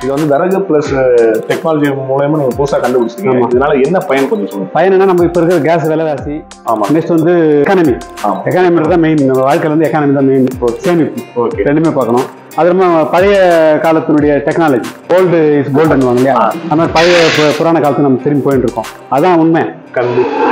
இது வந்து விறகு பிளஸ் டெக்னாலஜி மூலயமா நீங்க புதுசா கண்டுபிடிச்சிருக்கீங்க ஆமா. இதனால என்ன பயன் கொஞ்சம் சொல்லுங்க பயன் என்ன நம்ம இப்போ இருக்கிற கேஸ் விலைவாசி ஆமா நெக்ஸ்ட் வந்து எக்கானமி ஆமா எக்கானமி தான் மெயின் நம்ம வாழ்க்கையில் வந்து எக்கானமி தான் மெயின் சேமிப்பு ஓகே ரெண்டுமே பார்க்கணும் அது இல்லாமல் பழைய காலத்தினுடைய டெக்னாலஜி கோல்டு இஸ் கோல்டன் இல்லையா ஆ. அந்த மாதிரி பழைய பு- புராண காலத்துக்கு நம்ம திரும்பி போயிட்டு இருக்கோம் அதான் உண்மை கண்டிப்பா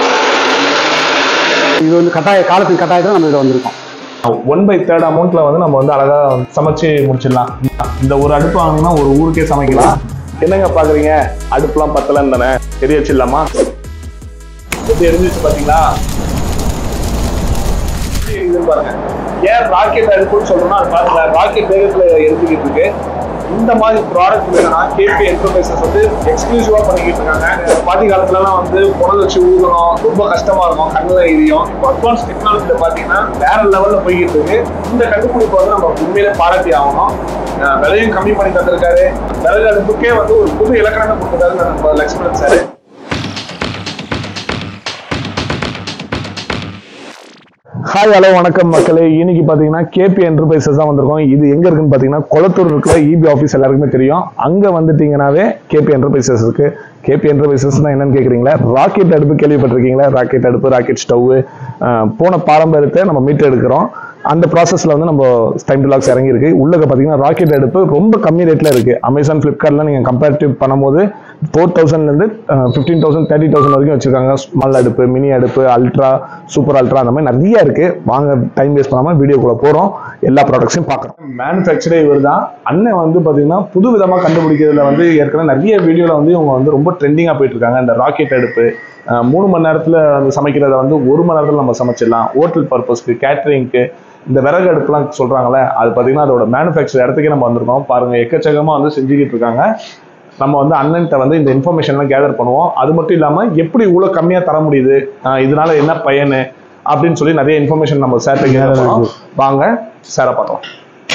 இது வந்து கட்டாய காலத்தின் கட்டாயத்தில் நம்ம இதில் வந்திருக்கோம் ஒன் பை தேர்ட் அமௌண்ட்ல வந்து நம்ம வந்து அழகா சமைச்சு முடிச்சிடலாம் இந்த ஒரு அடுப்பு வாங்கினா ஒரு ஊருக்கே சமைக்கலாம் என்னங்க பாக்குறீங்க அடுப்புலாம் பத்தலன்னு தானே தெரிய வச்சிடலாமா எப்படி எரிஞ்சிச்சு பாத்தீங்களா எப்படி எரியுதுன்னு பாருங்க ஏன் ராக்கெட் அடுப்புன்னு சொல்றோம்னா அது பாருங்க ராக்கெட் வேகத்துல எரிஞ்சுக்கிட்டு இருக்கு இந்த மாதிரி ப்ராடக்ட் வேணும்னா கேபி என்டர்பிரைசஸ் வந்து எக்ஸ்க்ளூசிவா பண்ணிக்கிட்டு இருக்காங்க பாதி காலத்துலலாம் வந்து புனல் வச்சு ஊதணும் ரொம்ப கஷ்டமா இருக்கும் கண்ணில் எரியும் இப்போ அட்வான்ஸ் டெக்னாலஜியில் பார்த்தீங்கன்னா வேற லெவலில் போய்கிட்டு இருக்கு இந்த கண்டுபிடிப்பு வந்து நம்ம உண்மையிலே பாராட்டி ஆகணும் அஹ் விலையும் கம்மி பண்ணி தந்திருக்காரு விறகு அடுப்புக்கே வந்து ஒரு புது இலக்கணத்தை கொடுத்துருக்காரு நம்ம லக்ஷ்மணன் சார் ஹாய் ஹலோ வணக்கம் மக்களே இன்னைக்கு பாத்தீங்கன்னா கேபி என்டர்பிரைசஸ் தான் வந்திருக்கோம் இது எங்க இருக்குன்னு பாத்தீங்கன்னா கொளத்தூர் இருக்கிற இபி ஆஃபீஸ் எல்லாருக்குமே தெரியும் அங்க வந்துட்டீங்கன்னாவே கேபி என்டர்பிரைசஸ் இருக்கு கேபி என்டர்பிரைசஸ் தான் என்னன்னு கேக்குறீங்களா ராக்கெட் அடுப்பு கேள்விப்பட்டிருக்கீங்களா ராக்கெட் அடுப்பு ராக்கெட் ஸ்டவ் போன பாரம்பரியத்தை நம்ம மீட்டு எடுக்கிறோம் அந்த ப்ராசஸ்ல வந்து நம்ம டைம் டு லாக்ஸ் இறங்கி இருக்கு உள்ளக பாத்தீங்கன்னா ராக்கெட் அடுப்பு ரொம்ப கம்மி ரேட்ல இருக்கு அமேசான் பிளிப்கார்ட்ல நீங்க கம்பேரிட்டிவ் பண்ணும்போது ஃபோர் தௌசண்ட்ல இருந்து ஃபிஃப்டீன் தௌசண்ட் தேர்ட்டி தௌசண்ட் வரைக்கும் வச்சிருக்காங்க ஸ்மால் அடுப்பு மினி அடுப்பு அல்ட்ரா சூப்பர் அல்ட்ரா அந்த மாதிரி நிறைய இருக்கு வாங்க டைம் வேஸ்ட் பண்ணாம வீடியோக்குள்ள போறோம் எல்லா ப்ராடக்ட்ஸையும் பார்க்குறோம் மேனுஃபேக்சரே இவர் தான் அண்ணன் வந்து பாத்தீங்கன்னா புது விதமா கண்டுபிடிக்கிறதுல வந்து ஏற்கனவே நிறைய வீடியோல வந்து இவங்க வந்து ரொம்ப ட்ரெண்டிங்கா போயிட்டு இருக்காங்க இந்த ராக்கெட் அடுப்பு அஹ், மூணு மணி நேரத்துல வந்து சமைக்கிறத வந்து ஒரு மணி நேரத்துல நம்ம சமைச்சிடலாம் ஹோட்டல் பர்பஸ்க்கு கேட்டரிங்க்கு இந்த விறகு அடுப்புலாம் சொல்றாங்கல்ல அது பாத்தீங்கன்னா அதோட மேனுஃபேக்சர் இடத்துக்கே நம்ம வந்திருக்கோம் பாருங்க எக்கச்சக்கமா வந்து செஞ்சுக்கிட்டு இருக்காங்க நம்ம வந்து அண்ணன்ட்ட வந்து இந்த இன்ஃபர்மேஷன்லாம் கேதர் பண்ணுவோம் அது மட்டும் இல்லாம எப்படி இவ்வளவு கம்மியா தர முடியுது ஆஹ் இதனால என்ன பயனு அப்படின்னு சொல்லி நிறைய இன்ஃபர்மேஷன் நம்ம சேர்த்து கேதர் பண்ணுவோம் வாங்க சாரை பார்க்கலாம்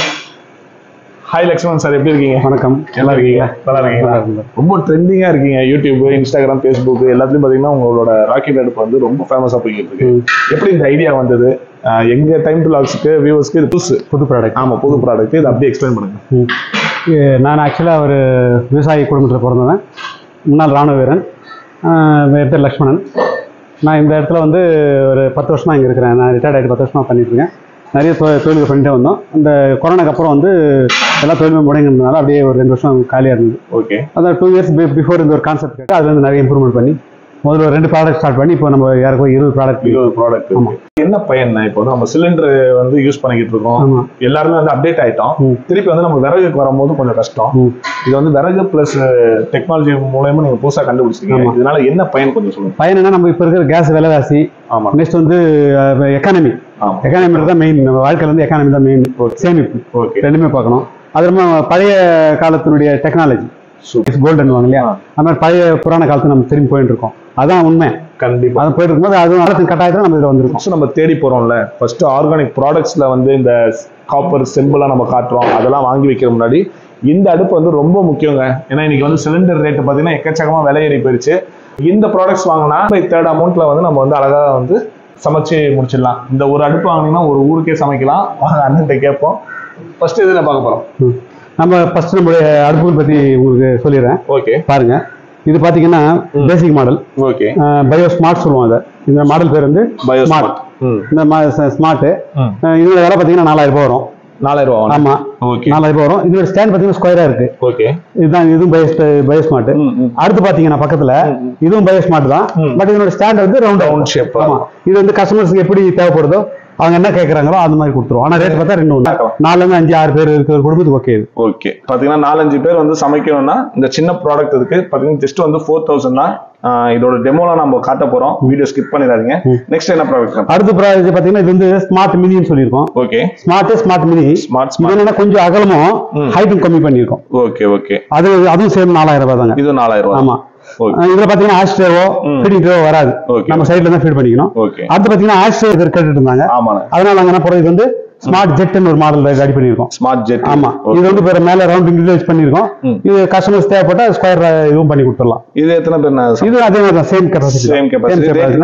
ஹாய் லக்ஷ்மண் சார் எப்படி இருக்கீங்க வணக்கம் நல்லா இருக்கீங்க நல்லா இருக்கீங்களா ரொம்ப ட்ரெண்டிங்கா இருக்கீங்க யூடியூப் இன்ஸ்டாகிராம் ஃபேஸ்புக் எல்லாத்துலயும் பாத்தீங்கன்னா உங்களோட ராக்கெட் அடுப்பு வந்து ரொம்ப ஃபேமஸா போய்கிட்டு இருக்கு ம். எப்படி இந்த ஐடியா வந்தது ஆஹ் எங்க டைம் டு லாக்ஸ்க்கு வியூவர்ஸ்க்கு இது புதுசு புது ப்ராடக்ட் ஆமா புது ப்ராடக்ட் இது அப்படியே எக்ஸ்பிளைன் பண்ணுங்க நான் ஆக்சுவலாக ஒரு விவசாயி குடும்பத்தில் பிறந்தவன் முன்னாள் ராணுவ வீரன் ஆஹ் என் பேர் லக்ஷ்மணன் நான் இந்த இடத்துல வந்து ஒரு பத்து வருஷமா இங்கே இருக்கிறேன் நான் ரிட்டையர்ட் ஆகிட்டு பத்து வருஷமா பண்ணிட்டு இருக்கேன் நிறைய தொ தொழில்கள் பண்ணிட்டே வந்தோம் இந்த கொரோனாக்கு அப்புறம் வந்து எல்லா தொழிலுமே முடங்கினதுனால அப்படியே ஒரு ரெண்டு வருஷம் காலியாக இருந்தது ஓகே அதான் டூ இயர்ஸ் பிஃபோர் இந்த ஒரு கான்செப்ட் கேட்டு அதுல இருந்து நிறைய இம்ப்ரூவ்மெண்ட் பண்ணி முதல்ல ஒரு ரெண்டு ப்ராடக்ட் ஸ்டார்ட் பண்ணி இப்போ நம்ம யாருக்கோ இருபது ப்ராடக்ட் இருபது ப்ராடக்ட் ஆமா. என்ன பயன் இப்போ வந்து நம்ம சிலிண்டர் வந்து யூஸ் பண்ணிக்கிட்டு இருக்கோம் ஆமாம் எல்லாருமே வந்து அப்டேட் ஆயிட்டோம் ம். திருப்பி வந்து நம்ம விறகுக்கு வரும்போது கொஞ்சம் கஷ்டம் ம். இது வந்து விறகு பிளஸ் டெக்னாலஜி மூலயமா நீங்க புதுசா கண்டுபிடிச்சிருக்கீங்க ஆமா. இதனால என்ன பயன் கொஞ்சம் சொல்லுங்க பயன் என்ன நம்ம இப்போ இருக்கிற கேஸ் விலைவாசி ஆமா நெக்ஸ்ட் வந்து எக்கானமி ஆமா எக்கானமி தான் மெயின் நம்ம வாழ்க்கையில் வந்து எக்கானமி தான் மெயின் சேமிப்பு ஓகே ரெண்டுமே பார்க்கணும் அது இல்லாமல் பழைய காலத்தினுடைய டெக்னாலஜி சூப்பர் இஸ் கோல்டன் இல்லையா ஆ. அந்த மாதிரி பழைய புராண காலத்துக்கு நம்ம திரும்பி போயிட்டு இருக்கோம் அதான் உண்மை கண்டிப்பா அது போயிட்டு இருக்கும்போது அது காலத்தின் கட்டாயத்தில் நம்ம இதில் வந்திருக்கோம் ஃபர்ஸ்ட் நம்ம தேடி போறோம்ல ஃபர்ஸ்ட் ஆர்கானிக் ப்ராடக்ட்ஸ்ல வந்து இந்த காப்பர் செம்பெல்லாம் நம்ம காட்டுறோம் அதெல்லாம் வாங்கி வைக்கிற முன்னாடி இந்த அடுப்பு வந்து ரொம்ப முக்கியங்க ஏன்னா இன்னைக்கு வந்து சிலிண்டர் ரேட் பார்த்தீங்கன்னா எக்கச்சக்கமா விலை ஏறி போயிருச்சு இந்த ப்ராடக்ட்ஸ் வாங்கினா பை தேர்ட் அமௌண்ட்ல வந்து நம்ம வந்து அழகா வந்து சமைச்சு முடிச்சிடலாம் இந்த ஒரு அடுப்பு வாங்கினீங்கன்னா ஒரு ஊருக்கே சமைக்கலாம் வாங்க அண்ணன்ட்ட கேட்போம் ஃபர்ஸ்ட் இது நான் பார்க்க போறோம் ம். நம்ம ஃபர்ஸ்ட் நம்மளுடைய அடுப்புகள் பற்றி உங்களுக்கு சொல்லிடுறேன் ஓகே பாருங்க இது பார்த்தீங்கன்னா basic model okay bio smart சொல்லுவோம் அதை இந்த மாடல் பேர் வந்து பயோ ஸ்மார்ட் ம் இந்த ஸ்மார்ட்டு ம் இதோட விலை பார்த்தீங்கன்னா நாலாயிரம் ரூபாய் வரும் நாலாயிரம் ரூபா ஆமா ஓகே நாலாயிரம் ரூபாய் வரும் இதோட ஸ்டாண்ட் பார்த்தீங்கன்னா ஸ்கொயரா இருக்கு ஓகே இதுதான் இதுவும் பயோ பயோ ஸ்மார்ட் ம் ம் அடுத்து பாத்தீங்கன்னா பக்கத்துல இதுவும் பயோ ஸ்மார்ட் தான் ம். பட் இதோட ஸ்டாண்ட் வந்து ரவுண்ட் Round shape ஆ ஆமா இது வந்து கஸ்டமர்ஸ்க்கு எப்படி தேவைப்படுதோ அவங்க என்ன கேக்குறாங்களோ அந்த மாதிரி கொடுத்துருவோம் ஆனா ரேட் பார்த்தா ரெண்டு ஒன்று பார்க்கலாம். நாலுல இருந்து அஞ்சு ஆறு பேர் இருக்கிற குடும்பத்துக்கு ஓகே இது ஓகே பாத்தீங்கன்னா நாலஞ்சு பேர் வந்து சமைக்கணும்னா இந்த சின்ன ப்ராடக்ட் இருக்கு பாத்தீங்கன்னா ஜஸ்ட் வந்து ஃபோர் தௌசண்ட் தான் ஆஹ் இதோட டெமோலாம் நம்ம காட்ட போறோம் வீடியோ ஸ்கிப் பண்ணிடாதீங்க நெக்ஸ்ட் என்ன ப்ராடக்ட் அடுத்த ப்ராடக்ட் பாத்தீங்கன்னா இது வந்து ஸ்மார்ட் மினின்னு சொல்லியிருக்கோம் okay smart smart mini smart இது ஸ்மார்ட் என்னன்னா கொஞ்சம் அகலமும் ம். ஹைட்டும் கம்மி பண்ணியிருக்கோம் ஓகே ஓகே அது அதுவும் சேர்ந்து நாலாயிரம் ரூபாய் தாங்க இது நாலாயிரம் ரூபாய் ஆமா ஓகே அஹ் இதுல பாத்தீங்கன்னா ஆஸ்ட்ரேவோ ம். ஃபீடிங் ட்ரேவோ வராது Okay. நம்ம சைடுல தான் ஃபீட் பண்ணிக்கணும் ஓகே அடுத்து பாத்தீங்கன்னா ஆஸ்ட்ரே கேட்டுட்டு இருந்தாங்க ஆமாண்ணே அதனால நாங்க என்ன போறோம் இது வந்து ஸ்மார்ட் ஜெட்னு ஒரு மாடல் ரெடி பண்ணியிருக்கோம் ஸ்மார்ட் ஜெட் ஆமா இது வந்து வேற மேல ரவுண்ட் யூஸ் பண்ணியிருக்கோம் ம். இது கஸ்டமர்ஸ் தேவைப்பட்டா ஸ்கொயர் இதுவும் பண்ணி கொடுத்துடலாம் இது எத்தனை பேர் இது அதே மாதிரி தான் same capacity Same capacity.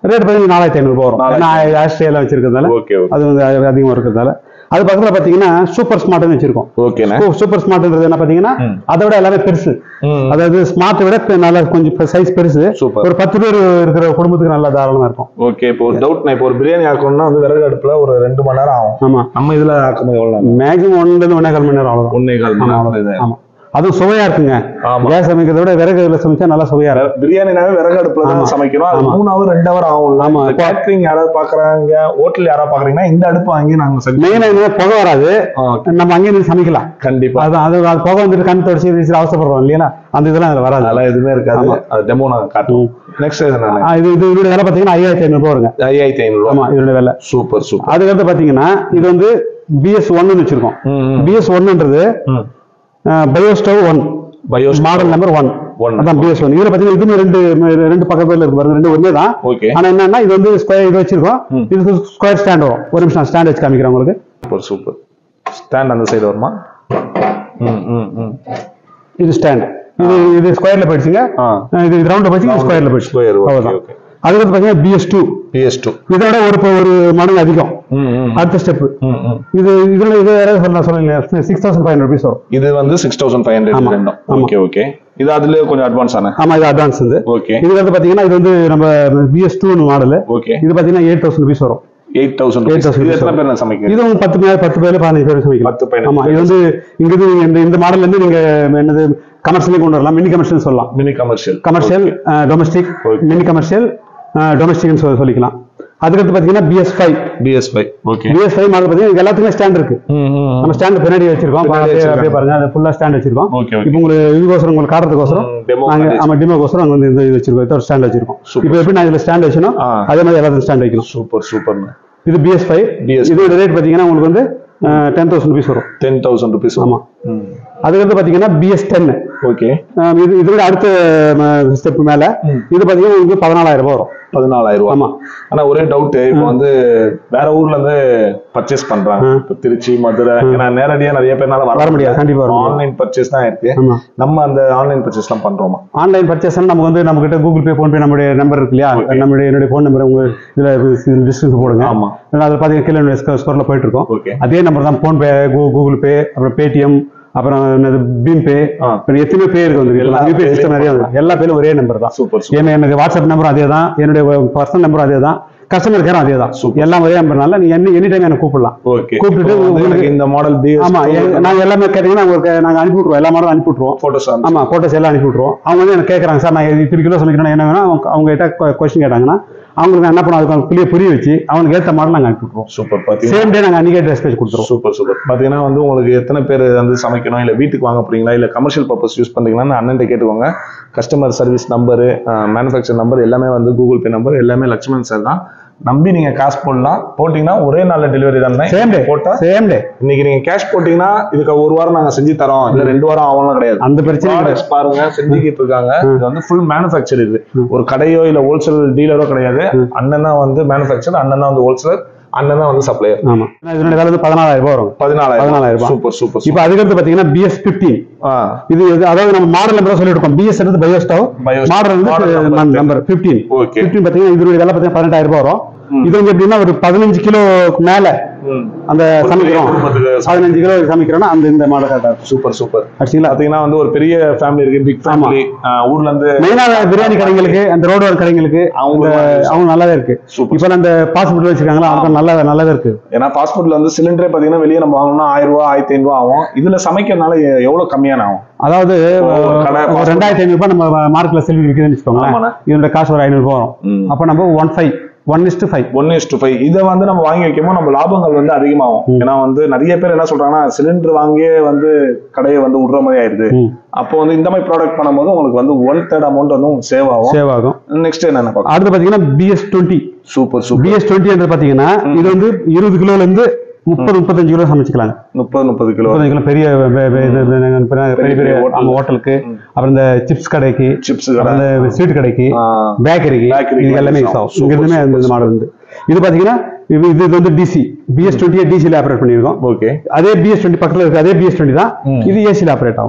Rate பார்த்தீங்கன்னா நாலாயிரத்தி ஐநூறுபா வரும் நாலாயிரத்தி ஏன்னா ஆஸ்திரேலியா வச்சிருக்கிறதுனால ஓகே ஓகே அது வந்து அது அதிகமாக இருக்கிறதால அது பக்கத்தில் பார்த்தீங்கன்னா சூப்பர் ஸ்மார்ட்னு வச்சிருக்கோம் ஓகேண்ணே சூப்பர் ஸ்மார்ட்ன்றது என்ன பார்த்தீங்கன்னா ம். அதை விட எல்லாமே பெருசு ம். அதாவது ஸ்மார்ட்டை விட பெ- நல்லா கொஞ்சம் சைஸ் பெருசு சூப்பர் ஒரு பத்து பேர் இருக்கிற குடும்பத்துக்கு நல்லா தாராளமா இருக்கும் ஓகே இப்போ ஒரு டவுட் இப்போ ஒரு பிரியாணி ஆக்கணும்னா வந்து விறகு அடுப்புல ஒரு ரெண்டு மணி நேரம் ஆகும் ஆமா நம்ம இதுல ஆக்கும்போது எவ்வளவு நேரம் மேக்ஸிமம் ஒன்றுல இருந்து ஒன்னே கால் மணி நேரம் அவ்வளவுதான் ஒன்னே கால் மணி ஆமா, நேரம் இது. ஆமா அதுவும் சுவையா இருக்குங்க ஆமா கேஸ் சமைக்கிறத விட விறகு இதுல சமைச்சா நல்லா சுவையா இருக்கும் பிரியாணினாவே விறகு அடுப்புல தான் ஆமா. சமைக்கிறோம் அது ஆமா. மூணு ஹவர் ரெண்டு ஹவர் ஆகும் ஆமா. கேட்டரிங் யாராவது பாக்குறாங்க ஹோட்டல் யாராவது பாக்குறீங்கன்னா இந்த அடுப்பு வாங்கி நாங்க செஞ்சு மெயினா என்ன புகை வராது ஓகே. நம்ம அங்கேயே நின்று சமைக்கலாம் கண்டிப்பா அது அது அது புகை வந்துட்டு கண் தொடச்சி வீசி அவசரப்படுறோம் இல்லையா அந்த இதெல்லாம் அதுல வராது அதெல்லாம் எதுவுமே இருக்காது ஆமா. அது டெமோ நாங்க காட்டுவோம் நெக்ஸ்ட் என்னென்ன ஆ, இது இது இதோட விலை பார்த்தீங்கன்னா ஐயாயிரத்தி ஐநூறு ரூபா வருங்க ஐயாயிரத்தி ஐநூறு ஆமா இதோட விலை சூப்பர் சூப்பர் அதுக்கடுத்து பார்த்தீங்கன்னா இது வந்து பிஎஸ் ஒன்னு வச்சிருக்கோம் பிஎஸ் ஒன்னுன்றது bio stove one bio model number one One. அதான் பிஎஸ் ஒன் இதுல பாத்தீங்கன்னா இதுவும் ரெண்டு ரெண்டு பக்கத்துல இருக்கு பாருங்க ரெண்டு ஒண்ணே தான் ஓகே ஆனா என்னன்னா இது வந்து ஸ்கொயர் இது வச்சிருக்கோம் ம். இது ஸ்கொயர் ஸ்டாண்ட் வரும் ஒரு நிமிஷம் ஸ்டாண்ட் வச்சு காமிக்கிறேன் உங்களுக்கு சூப்பர் சூப்பர் ஸ்டாண்ட் அந்த சைடு வருமா ம் ம் ம் இது ஸ்டாண்ட் இது இது ஸ்கொயர்ல போயிடுச்சுங்க ஆ அஹ் இது ரவுண்ட்ல போயிடுச்சு இது ஸ்கொயர்ல போயிடுச்சு ஸ்கொயர் ஓகே அவ்வளவுதான் ஓகே அதுக்கடுத்து பாத்தீங்கன்னா பிஎஸ் டூ பிஎஸ் டூ இதோட ஒரு ஒரு மடங்கு அதிகம் ம் ம் அடுத்த ஸ்டெப் ம் ம் இது இதுல இது வேற சொல்ல சொல்லுங்க சிக்ஸ் தௌசண்ட் ஃபைவ் ருபீஸ் வரும் இது வந்து சிக்ஸ் தௌசண்ட் ஃபைவ் ஆமா. ஹண்ட்ரட் ரெண்டும் ஆமா. ஓகே ஓகே இது அதுல கொஞ்சம் அட்வான்ஸ் ஆன ஆமா இது அட்வான்ஸ் வந்து ஓகே இது வந்து பாத்தீங்கன்னா இது வந்து நம்ம பிஎஸ் டூ மாடல் ஓகே இது பாத்தீங்கன்னா எயிட் தௌசண்ட் ருபீஸ் வரும் எயிட் தௌசண்ட் 8,000 இது எத்தனை பேர் நான் சமைக்கிறேன் இது வந்து பத்து பேர் பத்து பேர் பதினஞ்சு பேர் சமைக்கலாம் பத்து பதினஞ்சு ஆமா இது வந்து இங்க இருந்து நீங்க இந்த இந்த மாடல்ல இருந்து நீங்க என்னது கமர்ஷியலே கொண்டு வரலாம் மினி கமர்ஷியல் சொல்லலாம் mini commercial commercial domestic Okay. Mini commercial டொமஸ்டிக்னு சொல்லி சொல்லிக்கலாம் அதுக்கடுத்து பாத்தீங்கன்னா BS five BS five okay BS five model பாத்தீங்கன்னா இது எல்லாத்துக்குமே ஸ்டாண்ட் இருக்கு நம்ம ஸ்டாண்ட் பின்னாடி வச்சிருக்கோம் பின்னாடி அப்படியே வச்சிருக்காங்க. அப்படியே பாருங்க அது ஃபுல்லா ஸ்டாண்ட் வச்சிருக்கோம் ஓகே ஓகே இப்போ உங்களுக்கு இதுக்கோசரம் உங்களுக்கு காட்டுறதுக்கோசரம் ம், demo நாங்க காட்டுச்சு. ஆமா டிமோக்கோசரம் அங்க வந்து இந்த இது வச்சிருக்கோம் இது ஒரு ஸ்டாண்ட் வச்சிருக்கோம் Super. இப்போ எப்படி நான் இதுல ஸ்டாண்ட் வச்சணும் ஆ. அதே மாதிரி எல்லாத்துக்கும் ஸ்டாண்ட் வைக்கணும் சூப்பர் சூப்பர் இது பிஎஸ் ஃபைவ் BS5. இதோட ரேட் பாத்தீங்கன்னா உங்களுக்கு வந்து டென் தௌசண்ட் ருபீஸ் வரும் டென் தௌசண்ட் ருபீஸ் ஆமா அதுக்கடுத்து பாத்தீங்கன்னா பிஎஸ் டென் ஓகே இது இதோட அடுத்த ஸ்டெப் மேல ம். இது பாத்தீங்கன்னா உங்களுக்கு பதினாலாயிரம் ரூபாய் வரும் பதினாலாயிரம் ரூபாய் ஆமா ஆனா ஒரே டவுட் இப்போ வந்து வேற ஊர்ல இருந்து பர்ச்சேஸ் பண்றாங்க ம். இப்போ திருச்சி மதுரை ஏன்னா நேரடியா நிறைய பேர்னால வர முடியாது, கண்டிப்பா வர முடியாது. ஆன்லைன் பர்ச்சேஸ் தான் இருக்கு ஆமா நம்ம அந்த ஆன்லைன் பர்ச்சேஸ் தான் பண்றோமா ஆன்லைன் பர்ச்சேஸ் நம்ம வந்து நம்ம கிட்ட கூகுள் பே ஃபோன் பே நம்முடைய நம்பர் இருக்கு இல்லையா Okay. நம்முடைய என்னுடைய ஃபோன் நம்பர் உங்க இதுல டிஸ்டன்ஸ் போடுங்க ஆமா ஏன்னா அது பாத்தீங்கன்னா கீழே ஸ்கோர்ல போயிட்டு இருக்கோம் ஓகே அதே நம்பர் தான் ஃபோன் பே கூகுள் பே அப்புறம் பேடிஎம் அப்புறம் என்னது பீம் பே ஆ. அப்புறம் எத்தனை பே இருக்கு வந்து எல்லா யூபிஐ payலயும் சிஸ்டம் நிறைய வந்து எல்லா பேரும் ஒரே நம்பர் தான் சூப்பர் சூப்பர் ஏன்னா எனக்கு வாட்ஸ்அப் நம்பரும் அதே தான் என்னுடைய பர்சனல் நம்பரும் அதே தான் கஸ்டமர் கேரும் அதே தான் Super. எல்லாம் ஒரே நம்பர்னால நீங்க எனி எனி டைம் எனக்கு கூப்பிடலாம் ஓகே கூப்பிட்டுட்டு உங்களுக்கு- இந்த மாடல் பி ஆமா எ- நாங்க எல்லாமே கேட்டீங்கன்னா உங்களுக்கு நாங்க அனுப்பி விட்ருவோம் எல்லா மாடலும் அனுப்பி விட்ருவோம் போட்டோஸ் ஆமா போட்டோஸ் எல்லாம் அனுப்பி விட்ருவோம் அவங்க வந்து எனக்கு கேட்கறாங்க சார் நான் இத்தனை கிலோ சமைக்கணும் என்ன வேணும் அவங்க அவங்க கிட்ட கொஸ்டின் கேட்டாங்கன்னா அவங்களுக்கு நான் என்ன பண்ணுவோம் அதுக்கு புரிய புரிய வச்சு அவங்களுக்கு ஏற்ற மாடல் நாங்க அனுப்பி விட்ருவோம் சூப்பர் பாத்தீங்கன்னா சேம் டே நாங்க அன்னைக்கே ட்ரெஸ் பேஜ் கொடுத்துருவோம் சூப்பர் சூப்பர் பாத்தீங்கன்னா வந்து உங்களுக்கு எத்தனை பேர் வந்து சமைக்கணும் இல்ல வீட்டுக்கு வாங்க போறீங்களா இல்ல கமர்ஷியல் பர்பஸ் யூஸ் பண்றீங்கன்னா அண்ணன் கேட்டுக்கோங்க customer service number manufacture number எல்லாமே வந்து கூகுள் பே நம்பர் எல்லாமே லட்சுமணன் சார் தான் நம்பி நீங்க காசு போடலாம் போட்டீங்கன்னா ஒரே நாள்ல டெலிவரி தானே சேம் டே போட்டா சேம் டே இன்னைக்கு நீங்க கேஷ் போட்டீங்கன்னா இதுக்கு ஒரு வாரம் நாங்க செஞ்சு தரோம் இல்ல ரெண்டு வாரம் ஆகலாம் கிடையாது அந்த பிரச்சனை கிடையாது. ப்ராடக்ட்ஸ் பாருங்க செஞ்சுக்கிட்டு இருக்காங்க இது வந்து ஃபுல் மேனுஃபேக்சர் இது ஒரு கடையோ இல்ல ஹோல்சேல் டீலரோ கிடையாது அண்ணன் தான் வந்து மேனுஃபேக்சர் அண்ணன் தான் வந்து ஹோல்சேலர் அண்ணன் தான் வந்து சப்ளையர் ஆமா இதனுடைய விலை வந்து பதினாலாயிரம் ரூபாய் வரும் பதினாலாயிரம் பதினாலாயிரம் ரூபாய். சூப்பர் சூப்பர் இப்போ அதுக்கடுத்து பாத்தீங்கன்னா பிஎஸ் பிப்டீன் ஆ இது இது- அதாவது நம்ம மாடல் நம்பர் சொல்லிட்டு இருக்கோம் பிஎஸ் வந்து bio stove Bio stove. Model Model வந்து number number fifteen okay fifteen பாத்தீங்கன்னா இதனுடைய விலை பாத்தீங்கன்னா பதினெட்டாயிரம் ரூபாய் வரும் இது வந்து எப்படின்னா ஒரு பதினஞ்சு கிலோக்கு மேல அந்த சமைக்கிறோம் பதினஞ்சு கிலோ சமைக்கிறோம்னா அந்த இந்த மாடல் கரெக்டா இருக்கும் சூப்பர் சூப்பர் ஆக்சுவலா பாத்தீங்கன்னா வந்து ஒரு பெரிய ஃபேமிலி இருக்கு பிக் ஃபேமிலி ஊர்ல இருந்து மெயினா பிரியாணி கடைங்களுக்கு அந்த ரோடு வர கடைங்களுக்கு அவங்க அவங்க அவங்க நல்லாவே இருக்கு சூப்பர் இப்ப அந்த பாஸ்போர்ட் வச்சிருக்காங்களா அவங்க நல்லா நல்லாவே இருக்கு ஏன்னா பாஸ்போர்ட்ல வந்து சிலிண்டரே பாத்தீங்கன்னா வெளியே நம்ம வாங்கணும்னா ஆயிரம் ரூபாய் ஆயிரத்தி ஐநூறு ரூபாய் ஆகும் இதுல சமைக்கிறதுனால எ- எவ்வளவு கம்மியான ஆகும் அதாவது ஒரு கடை ஒரு passport. ரெண்டாயிரத்தி ஐநூறு ரூபாய் நம்ம மார்க்ல செல்வி விற்குதுன்னு வச்சுக்கோங்களேன் ஆமாண்ணே. இதோட காசு ஒரு ஐநூறு ரூபாய் வரும் ம். அப்ப நம்ம one five one is to five one is to five இதை வந்து நம்ம வாங்கி வைக்கும்போது நம்ம லாபங்கள் வந்து அதிகமாகும் ம். ஏன்னா வந்து நிறைய பேர் என்ன சொல்றாங்கன்னா சிலிண்டர் வாங்கியே வந்து கடையை வந்து விடுற மாதிரி ஆயிடுது அப்போ வந்து இந்த மாதிரி ப்ராடக்ட் பண்ணும்போது உங்களுக்கு வந்து ஒன் தேர்ட் அமௌண்ட் வந்து உங்களுக்கு சேவ் ஆகும் சேவ் ஆகும் நெக்ஸ்ட் என்னென்ன பார்க்கலாம் அடுத்து பாத்தீங்கன்னா BS twenty super super BS twenty பாத்தீங்கன்னா இது வந்து இருபது கிலோல இருந்து முப்பது முப்பத்தஞ்சு கிலோ சமைச்சுக்கலாங்க முப்பது முப்பது கிலோ முப்பத்தஞ்சு கிலோ பெரிய பெ- பெ- இது- இது- இது- பெரிய பெரிய பெரிய hotel. நம்ம ஹோட்டலுக்கு ம். அப்புறம் இந்த சிப்ஸ் கடைக்கு சிப்ஸ் அப்புறம் இந்த ஸ்வீட் கடைக்கு பேக்கரிக்கு Bakery க்கு இது எல்லாமே use யூஸ் ஆகும். ஆகும் இங்க இருந்துமே Super, இந்த super, மாடல் வந்து இது பாத்தீங்கன்னா இது இது வந்து டிசி பிஎஸ் டுவெண்ட்டியே டிசியில் ஆப்ரேட் பண்ணியிருக்கோம் ஓகே அதே பிஎஸ் டுவெண்ட்டி பக்கத்துல இருக்கு அதே பிஎஸ் டுவெண்ட்டி தான் ம். இது ஏசியில் ஆப்ரேட் ஆகும்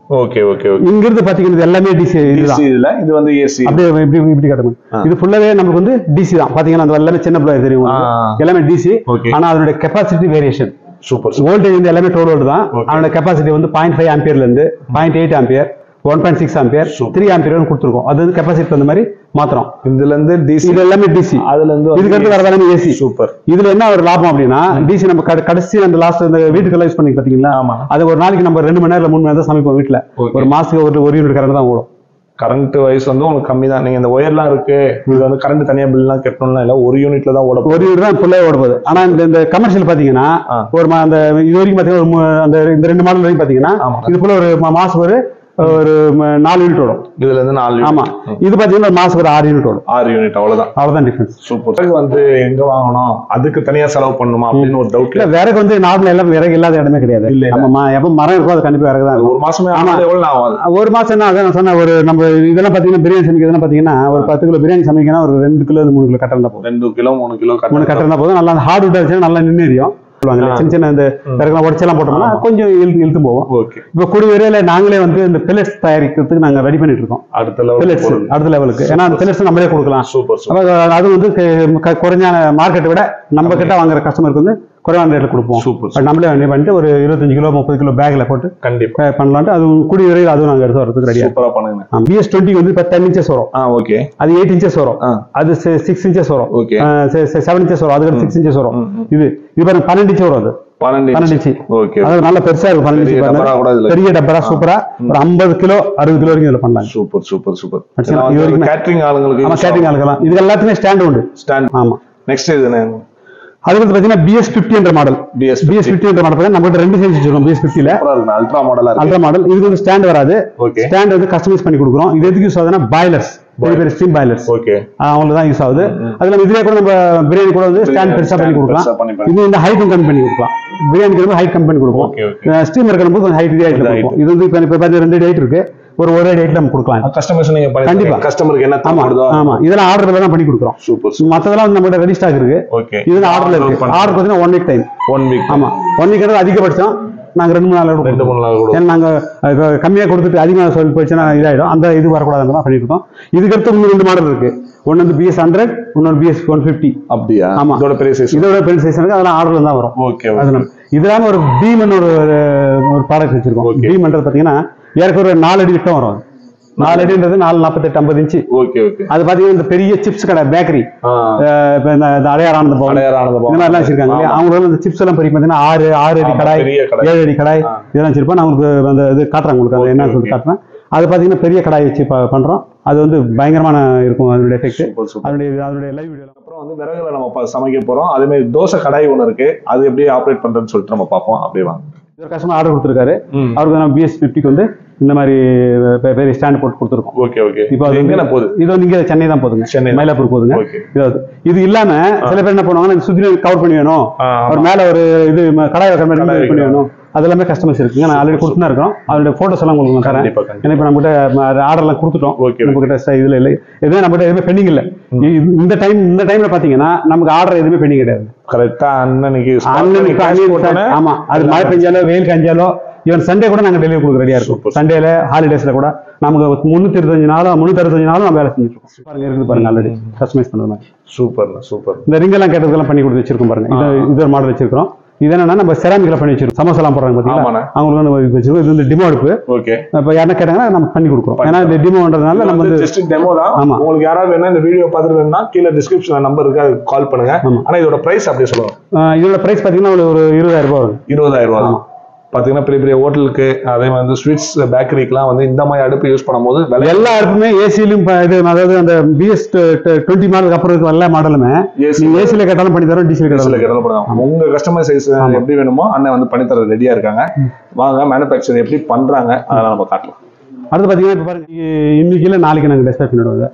ஓகே ஓகே ஓகே இங்கிருந்து பாத்தீங்கன்னா இது எல்லாமே டிசி இதுதான் இதுல இது வந்து ஏசி அப்படியே இப்படி இப்படி காட்டுங்க ஆ. இது ஃபுல்லாவே நமக்கு வந்து டிசி தான் பாத்தீங்கன்னா அந்த எல்லாமே சின்ன பிள்ளை தெரியும் உங்களுக்கு. ஆ. எல்லாமே டிசி Okay. ஆனா அதனுடைய கெப்பாசிட்டி வேரியேஷன் சூப்பர் வோல்டேஜ் வந்து எல்லாமே டோல் வோல்ட் தான் Okay. அதோட கெப்பாசிட்டி வந்து பாயிண்ட் ஃபைவ் ஆம்பியர்ல இருந்து point eight ampere one point six ampere Super. Three ampere கொடுத்துருக்கோம் அது வந்து கெப்பாசிட்டி அந்த மாதிரி மாத்திரம் இதுல இருந்து டிசி இது எல்லாமே டிசி அதுல இருந்து இதுக்கு அடுத்து வரது எல்லாமே ஏசி சூப்பர் இதுல என்ன ஒரு லாபம் அப்படின்னா டிசி நம்ம கட- கடைசி அந்த லாஸ்ட் இந்த வீட்டுக்கெல்லாம் யூஸ் பண்ணி பாத்தீங்களா ஆமா. அது ஒரு நாளைக்கு நம்ம ரெண்டு மணி நேரம் இல்ல மூணு மணி நேரம் தான் சமைப்போம் வீட்டுல Okay. ஒரு மாசத்துக்கு ஒரு ஒரு யூனிட் கரண்ட் தான் ஓடும் கரண்ட் வைஸ் வந்து உங்களுக்கு கம்மி தான் நீங்க இந்த ஒயர்லாம் இருக்கு இது வந்து கரண்ட் தனியா பில்லாம் கட்டணும்லாம் இல்ல ஒரு யூனிட்ல தான் ஓட போகுது. ஒரு யூனிட் தான் ஃபுல்லாக ஓட போகுது ஆனா இந்த இந்த கமர்ஷியல் பாத்தீங்கன்னா ஆ. ஒரு மா- அந்த இது வரைக்கும் பாத்தீங்கன்னா ஒரு மு- அந்த இந்த ரெண்டு மாடல் வரைக்கும் பாத்தீங்கன்னா ஆமா. இதுக்குள்ள ஒரு மா- மாசம் ஒரு ஒரு ம- நாலு யூனிட் ஓடும் இதுல இருந்து நாலு unit. ஆமா ம். இது பாத்தீங்கன்னா ஒரு மாசம் ஒரு ஆறு யூனிட் ஓடும் ஆறு யூனிட் அவ்வளவுதான் அவ்வளவுதான் டிஃபரன்ஸ் சூப்பர் விறகு வந்து எங்க வாங்கணும் அதுக்கு தனியா செலவு பண்ணணுமா அப்படின்னு ஒரு டவுட் இல்ல விறகு வந்து நார்மல் எல்லாம் விறகு இல்லாத இடமே கிடையாது இல்ல, இல்ல. நம்ம ம- எப்ப மரம் இருக்கோ அது கண்டிப்பா விறகு தான் இருக்கும் ஒரு மாசமே ஆமா. ஆனா எவ்வளவு ஆகும் அது? ஒரு மாசம் என்ன அதான் நான் சொன்னேன் ஒரு நம்ம இதெல்லாம் பாத்தீங்கன்னா பிரியாணி சமைக்கிறதுலாம் பாத்தீங்கன்னா ஒரு பத்து கிலோ பிரியாணி சமைக்கணும் ஒரு ரெண்டு கிலோ மூணு கிலோ கட்டர் தான் போதும் ரெண்டு கிலோ மூணு கிலோ மூணு கட்டணும் கட்டர் தான் போதும் நல்லா ஹார்ட் வுட் வச்சு நல்லா நின்று எரியும் சொல்லுவாங்க ஆ. சின்ன சின்ன இந்த ம். விறகுலாம் உடச்செல்லாம் போட்டோம்னா ஆமா. கொஞ்சம் இழுத்து இழுத்து போவோம் ஓகே இப்போ கூடிய விரைவில் நாங்களே வந்து இந்த பில்லட்ஸ் தயாரிக்கிறதுக்கு நாங்க ரெடி பண்ணிட்டு இருக்கோம் அடுத்த லெவல் பில்லட்ஸ் அடுத்த லெவலுக்கு ஏன்னா அந்த பில்லட்ஸ் நம்மளே கொடுக்கலாம் சூப்பர் சூப்பர் அப்ப அது வந்து க- க- குறைஞ்ச மார்க்கெட்டை விட நம்ம கிட்ட வாங்குற கஸ்டமருக்கு வந்து குறைவான ரேட்ல கொடுப்போம் சூப்பர் அது நம்மளே ரெடி பண்ணிட்டு ஒரு இருபத்தஞ்சு கிலோ முப்பது கிலோ பேக்ல போட்டு கண்டிப்பா pack பண்ணலான்ட்டு அது கூடிய விரைவில் அதுவும் நாங்க எடுத்து வரதுக்கு ரெடியா சூப்பரா பண்ணுங்க பிஎஸ் டுவெண்ட்டி வந்து இப்போ டென் இன்ச்சஸ் வரும் ஆ ஓகே அது எயிட் இன்ச்சஸ் வரும் ஆ அது சிக்ஸ் இன்ச்சஸ் வரும் ஓகே செவன் இன்ச்சஸ் வரும் அதுக்கு சிக்ஸ் இன்ச்சஸ் வரும் ம், ம். இது இது பாருங்க பன்னெண்டு இன்ச் வரும் அது பன்னெண்டு பன்னெண்டு இன்ச்சு ஓகே அது நல்ல பெருசா இருக்கும் பன்னெண்டு பெரிய இன்ச்சு டபரா கூட இதுல பெரிய டப்பரா சூப்பரா ஒரு ஐம்பது கிலோ அறுபது கிலோ வரைக்கும் இதுல பண்ணலாம் சூப்பர் சூப்பர் சூப்பர் அடிச்சலாம். இது வரைக்கும் கேட்டரிங் ஆளுங்களுக்கு ஆமா கேட்டிங் ஆளுக்கலாம் இது எல்லாத்துக்குமே ஸ்டாண்ட் உண்டு ஸ்டாண்ட் ஆமா நெக்ஸ்ட் இது என்ன அது வந்து பாத்தீங்கன்னா பிஎஸ் பிப்டி என்ற மாடல் பிஎஸ் பிஎஸ் பிப்டி என்ற மாடல் பார்த்தா நம்ம ரெண்டு சைஸ் வச்சிருக்கோம் பிஎஸ் பிப்டில சூப்பரா இருக்கு அல்ட்ரா மாடலா இருக்கு அல்ட்ரா மாடல் இதுக்கு வந்து ஸ்டாண்ட் வராது ஓகே ஸ்டாண்ட் வந்து கஸ்டமைஸ் பண்ணி கொடுக்குறோம் இது எதுக்கு யூஸ் ஆகுதுன்னா பாய்லர்ஸ் பெரிய பெரிய ஸ்டீம் பாய்லர்ஸ் ஓகே அவங்களுக்கு தான் யூஸ் ஆகுது அதுல இதுலயே கூட நம்ம பிரியாணி கூட வந்து ஸ்டாண்ட் பெருசா பண்ணி கொடுக்கலாம் பெருசா பண்ணி பண்ணி. இது இந்த ஹைட்டும் கம்மி பண்ணி கொடுக்கலாம் பிரியாணிக்கு வந்து ஹைட் கம்மி பண்ணி கொடுப்போம் ஓகே ஓகே ஸ்டீம் இருக்கிற கொஞ்சம் ஹைட் ஹைட்ல இது கொடுப்போம் இது வந்து இப்போ இப்போ பார்த்து ரெண்டு ஹைட் இருக்கு ஒரு ஒரு ஹைட் நம்ம கொடுக்கலாம் கஸ்டமர்ஸ் நீங்க பண்ணி கண்டிப்பா. கஸ்டமருக்கு என்ன ஆமா தேவைப்படுதோ ஆமா இதெல்லாம் ஆர்டர்ல தான் பண்ணி கொடுக்குறோம் சூப்பர் மத்ததெல்லாம் வந்து நம்மகிட்ட ரெடி ஸ்டாக் இருக்கு ஓகே இதுல ஆர்டர்ல இருக்கு ஆர்டர் பார்த்தீங்கன்னா one week time one week ஆமா ஒன் வீக் அதிகபட்சம் நாங்க ரெண்டு மூணு நாள் ரெண்டு கொடுப்போம் மூணு நாள் கூட ஏன்னா நாங்க அஹ், கம்மியா கொடுத்துட்டு அதிகமாக சொல்லி போச்சுன்னா இதாயிடும் அந்த இது வரக்கூடாதுன்னு தான் பண்ணிட்டு இருக்கோம் இதுக்கு அடுத்து இன்னும் ரெண்டு மாடல் இருக்கு ஒன்னு வந்து பிஎஸ் ஹண்ட்ரட் இன்னொரு பிஎஸ் ஒன் ஃபிஃப்டி அப்படியா ஆமா. இதோட பெரிய சைஸ் இதோட பெரிய சைஸ் இருக்கு அதெல்லாம் ஆர்டர்ல தான் வரும் ஓகே அது நம்ம இது இல்லாம ஒரு பீம்னு ஒரு ஒரு ப்ராடக்ட் வச்சிருக்கோம் Okay. பீம்ன்றது பாத்தீங்கன்னா ஏற்கனவே ஒரு நாலு அடி விட்டம் வரும் அது. நாலு அடின்றது நாலு நாற்பத்தெட்டு ஐம்பது இன்ச்சு ஓகே ஓகே அது பாத்தீங்கன்னா இந்த பெரிய சிப்ஸ் கடை பேக்கரி ஆ இப்போ இந்த இந்த அடையார் ஆனந்த பவன் அடையார் ஆனந்த இந்த பவன். மாதிரிலாம் வச்சிருக்காங்க இல்லையா ஆமா. அவங்க வந்து இந்த சிப்ஸ் எல்லாம் பெரிய பார்த்தீங்கன்னா ஆறு ஆறு அடி ஆமா, கடாய் பெரிய கடாய். ஏழு அடி கடாய் ஆ. இதெல்லாம் வச்சிருப்போம் நான் உங்களுக்கு அந்த இது காட்டுறேன் உங்களுக்கு அது Okay, என்ன okay. சொல்லிட்டு காட்டுறேன் அது பார்த்தீங்கன்னா பெரிய கடாய் வச்சு ப- பண்றோம் அது வந்து பயங்கரமான இருக்கும் அதனுடைய எஃபெக்ட் சூப்பர் சூப்பர் அதனுடைய அதனுடைய லைவ் வீடியோ அப்புறம் வந்து விறகுல நம்ம ப- சமைக்க போறோம் அதே மாதிரி தோசை கடாய் ஒன்று இருக்கு அது எப்படி ஆப்ரேட் பண்றதுன்னு சொல்லிட்டு நம்ம பார்ப்போம் அப்படியே வாங்க ஒரு கஸ்டமர் ஆர்டர் கொடுத்துருக்காரு ம். அவருக்கு நம்ம பிஎஸ் ஃபிஃப்டிக்கு வந்து இந்த மாதிரி பெ- பெரிய ஸ்டாண்ட் போட்டு கொடுத்துருக்கோம் ஓகே ஓகே இப்போ அது எங்க போகுது இது வந்து இங்க சென்னை தான் போதுங்க சென்னை தான். மயிலாப்பூர் போதுங்க ஓகே இது அது. இது இல்லாம சில பேர் என்ன பண்ணுவாங்கன்னா சுத்தி கவர் பண்ணி வேணும் ஒரு மேல ஒரு இது ம- கடாய் வைக்கிற மாதிரி கடாய் இது பண்ணி வைக்கணும். வேணும் அது எல்லாமே கஸ்டமர்ஸ் இருக்குங்க நான் ஆல்ரெடி கொடுத்து தான் இருக்கிறோம் அதோட போட்டோஸ் எல்லாம் உங்களுக்கு நான் தரேன் கண்டிப்பா கண்டிப்பா ஏன்னா இப்போ நம்ம கிட்ட ஆர்டர் எல்லாம் கொடுத்துட்டோம் Okay, நம்ம கிட்ட இதுல இல்லை எதுவும் நம்ம கிட்ட எதுவுமே பெண்டிங் இல்ல இ- இந்த டைம் இந்த டைம்ல பாத்தீங்கன்னா நமக்கு ஆர்டர் எதுவுமே பெண்டிங் கிடையாது கரெக்டா அண்ணனுக்கு அன்னைக்கு அன்னைக்கு ஆமா அது மழை பெஞ்சாலோ வெயில் காஞ்சாலோ ஈவன் சண்டே கூட நாங்க டெலிவரி கொடுக்க ரெடியா இருக்கும் Super. சண்டேல ஹாலிடேஸ்ல கூட நமக்கு முன்னூத்தி இருபத்தஞ்சு நாளும் முன்னூத்தி அறுபத்தஞ்சு நாளும் நம்ம வேலை செஞ்சுட்டு இருக்கோம் பாருங்க இருக்குது பாருங்க ஆல்ரெடி கஸ்டமைஸ் பண்ண மாதிரி சூப்பர் சூப்பர் இந்த ரிங் எல்லாம் கேட்டதுக்கெல்லாம் பண்ணி கொடுத்து வச்சிருக்கோம் பாருங்க இது இது ஒரு மாடல் வச்சிருக்கோம் இது என்னன்னா நம்ம செராமிக்ல பண்ணி வச்சிருக்கோம் சமோசெல்லாம் போடுறாங்க ஆமாண்ணே. பாத்தீங்களா அவங்களுக்கு வந்து இது வச்சிருக்கோம் இது வந்து டிமோ அடுப்பு ஓகே இப்போ யாருன்னா கேட்டாங்கன்னா நம்ம பண்ணி கொடுக்குறோம் ஏன்னா இந்த டிமோன்றதுனால நம்ம வந்து ஜஸ்ட் டெமோ தான் ஆமா. உங்களுக்கு யாராவது வேணா இந்த வீடியோ பார்த்துட்டு வேணும்னா கீழே டிஸ்கிரிப்ஷன்ல நம்பர் இருக்கு அது கால் பண்ணுங்க ஆமா. ஆனா இதோட பிரைஸ் அப்படியே சொல்லுவாங்க ஆஹ் இதோட பிரைஸ் பாத்தீங்கன்னா ஒரு- ஒரு இருபதாயிரம் ரூபாய் வரும் இருபதாயிரம் ரூபாய் ஆமா. பாத்தீங்கன்னா பெரிய பெரிய ஹோட்டலுக்கு அதே மாதிரி வந்து ஸ்வீட்ஸ் பேக்கரிக்குலாம் வந்து இந்த மாதிரி அடுப்பு யூஸ் பண்ணும்போது விலை எல்லா அடுப்புமே ஏசிலையும் இது அதாவது அந்த பிஎஸ் டுவெண்ட்டி மாடலுக்கு அப்புறம் இருக்க எல்லா மாடலுமே AC நீங்க ஏசில கேட்டாலும் பண்ணி தரோம் டிசில சில கேட்டாலும் கடலை போடுறாங்க உங்க கஸ்டமர் சைஸ் எப்படி வேணுமோ அண்ணன் வந்து பண்ணி தர ரெடியா இருக்காங்க வாங்க மேனுஃபேக்சர் எப்படி பண்றாங்க அதெல்லாம் நம்ம காட்டலாம் அடுத்து பாத்தீங்கன்னா இப்ப பாருங்க இ- இன்னைக்கு இல்ல நாளைக்கு நாங்க டிஸ்பேச் பண்ணிடுவோம் இதை.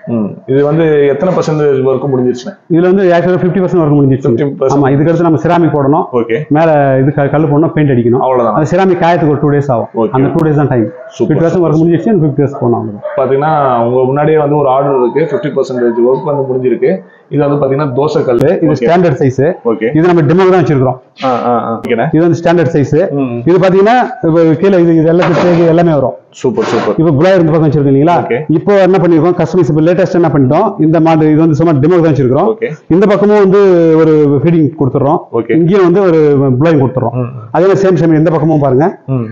ம். இது வந்து எத்தனை பர்சன்டேஜ் ஒர்க் முடிஞ்சிருச்சுண்ணே இதுல வந்து ஆக்சுவலாக ஃபிஃப்டி பர்சன்ட் ஒர்க் முடிஞ்சிச்சு 50% ஆமா இதுக்கு அடுத்து நம்ம சிராமிக் போடணும் ஓகே மேல இது க- கல்லு போடணும் பெயிண்ட் அடிக்கணும் அவ்வளவுதான் அந்த சிராமிக் காயத்துக்கு ஒரு டூ டேஸ் ஆகும் Okay. அந்த டூ டேஸ் தான் time Super. Fifty percent work முடிஞ்சிச்சு ஃபிஃப்டி டேஸ் போகணும் அவ்வளவுதான். பாத்தீங்கன்னா உங்க முன்னாடியே வந்து ஒரு ஆர்டர் இருக்கு ஃபிஃப்டி பர்சன்டேஜ் ஒர்க் வந்து முடிஞ்சிருக்கு இது வந்து பாத்தீங்கன்னா தோசை கல் இது ஸ்டாண்டர்ட் சைஸ் ஓகே இது நம்ம டெமோக்கு தான் வச்சிருக்கிறோம் ஓகேண்ணே இது வந்து ஸ்டாண்டர்ட் சைஸ் ம். இது பாத்தீங்கன்னா இப்போ கீழே இது இது எல்லாத்துக்கும் தேவை எல்லாமே வரும் சூப்பர் சூப்பர் இப்போ புலாயர் இந்த பக்கம் வச்சிருக்கோம் இல்லைங்களா Okay. இப்போ என்ன பண்ணிருக்கோம் கஸ்டமைஸ் இப்போ லேட்டஸ்ட் என்ன பண்ணிட்டோம் இந்த மாடல் இது வந்து சும்மா டெமோக்கு தான் வச்சிருக்கிறோம் ஓகே இந்த பக்கமும் வந்து ஒரு ஃபீடிங் கொடுத்துறோம் Okay. இங்கேயும் வந்து ஒரு புலாயிங் கொடுத்துறோம் ம். அதே மாதிரி சேம் சேம் இந்த பக்கமும் பாருங்க ம்